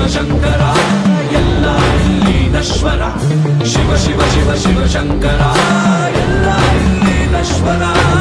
ಶಂಕರ ಎಲ್ಲ ಇಲ್ಲಿ ನಶ್ವರ ಶಿವ ಶಿವ ಶಿವ ಶಿವ ಶಂಕರ ಎಲ್ಲ ಇಲ್ಲಿ ನಶ್ವರ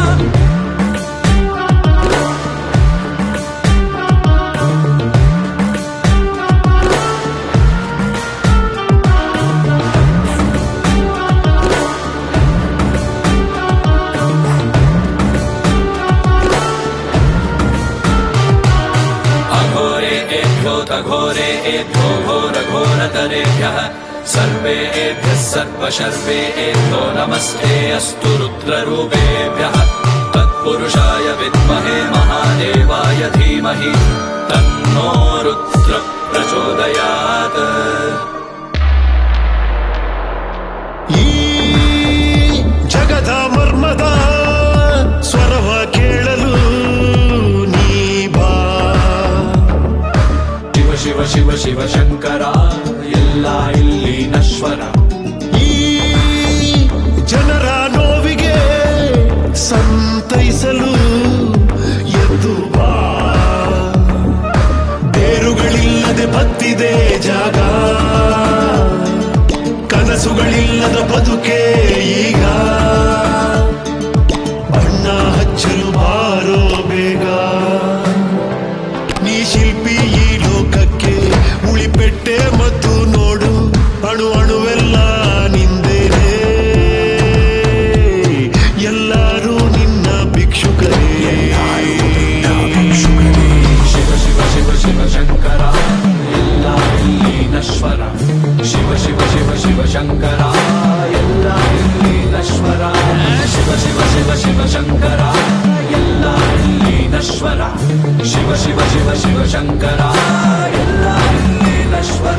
अघोरे एभ्योऽतघोरे एभ्यो घोरघोरतरेभ्यः सर्वे एभ्यः सर्वशर्वे एभ्यो नमस्ते अस्तु रुद्ररूपेभ्यः तत्पुरुषाय विद्महे महादेवाय धीमहि तन्नो रुद्र प्रचोदयात् ಈ ಜಗದ ಮರ್ಮದ ಸ್ವರವ ಕೇಳಲು ನೀ ಬಾ ಶಿವ ಶಿವ ಶಿವ ಶಿವ ಶಂಕರ ಎಲ್ಲ ಇಲ್ಲಿ ನಶ್ವರ ಈ ಜನರ ನೋವಿಗೆ ಸಂತೈಸಲು ಎದ್ದು ಬಾ ಬೇರುಗಳಿಲ್ಲದೆ ಬತ್ತಿದೆ ಜಾಗ ಕನಸುಗಳಿಲ್ಲದ ಬದುಕೆ ಈಗ ಬಣ್ಣ ಹಚ್ಚಲು ಬಾರೋ ಬೇಗ ನೀ ಶಿಲ್ಪಿ ಈ ಲೋಕಕ್ಕೆ ಉಳಿಪೆಟ್ಟೆ ಮತ್ತು ನೋಡು ಅಣು ಅಣುವೆಲ್ಲ ನಿಂದೇನೆ ಎಲ್ಲರೂ ನಿನ್ನ ಭಿಕ್ಷುಕರೇ ಶಿವ ಶಿವ ಶಿವ ಶಿವ ಶಂಕರ ಎಲ್ಲ ಇಲ್ಲಿ ನಶ್ವರ ಶಿವ ಶಿವ ಶಿವ ಶಿವ ಶಂಕರ ಎಲ್ಲ ಇಲ್ಲಿ ನಶ್ವರ ಶಿವ ಶಿವ ಶಿವ ಶಿವ ಶಂಕರ ಎಲ್ಲ ಇಲ್ಲಿ ನಶ್ವರ ಶಿವ ಶಿವ ಶಿವ ಶಿವ ಶಂಕರ ಎಲ್ಲ ಇಲ್ಲಿ ನಶ್ವರ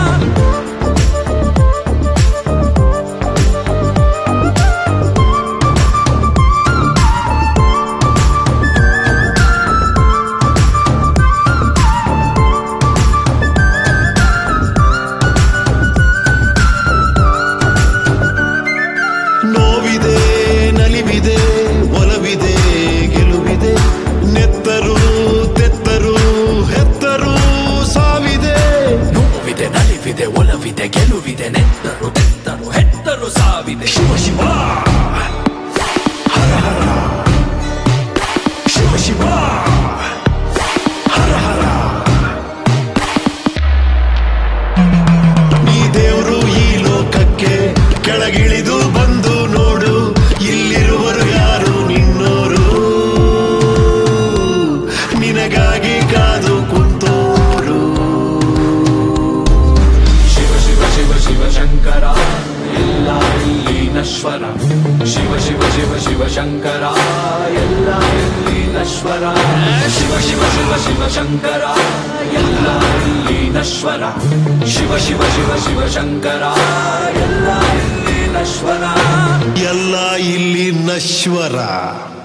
ನೋವಿದೆ ನಲಿವಿದೆ ಒಲವಿದೆ ಗೆಲುವಿದೆ ನೆತ್ತರು ತೆತ್ತರು ಹೆತ್ತರು ಸಾವಿದೆ ನೋವಿದೆ ನಲಿವಿದೆ ಒಲವಿದೆ ಗೆಲುವಿದೆ ನೆತ್ತರು ತೆತ್ತರು ಹೆತ್ತರು ಸಾವಿದೆ ಶಿವ ಶಿವ ಹರ ಹರ ಶಿವ ಶಿವ ಹರ ಹರ ನೀ ದೇವ್ರು ಈ ಲೋಕಕ್ಕೆ ಕೆಳಗಿಳಿದು ಬಂದು ನೋಡು ಇಲ್ಲಿರುವರು ಯಾರು ನಿನ್ನೋರು ನಿನಗಾಗಿ ಕಾದು ಕುಂತೋರು ಶಿವ ಶಿವ ಶಿವ ಶಿವ ಶಂಕರ ಎಲ್ಲ ಇಲ್ಲಿ ನಶ್ವರ ಶಿವ ಶಿವ ಶಿವ ಶಿವ ಶಂಕರ ಎಲ್ಲ ಇಲ್ಲಿ ನಶ್ವರ ಶಿವ ಶಿವ ಶಿವ ಶಿವ ಶಂಕರ ಎಲ್ಲ ಇಲ್ಲಿ ನಶ್ವರ ಶಿವ ಶಿವ ಶಿವ ಶಿವ ಶಂಕರ ಎಲ್ಲ ಇಲ್ಲಿ ನಶ್ವರ ಎಲ್ಲ ಇಲ್ಲಿ ನಶ್ವರ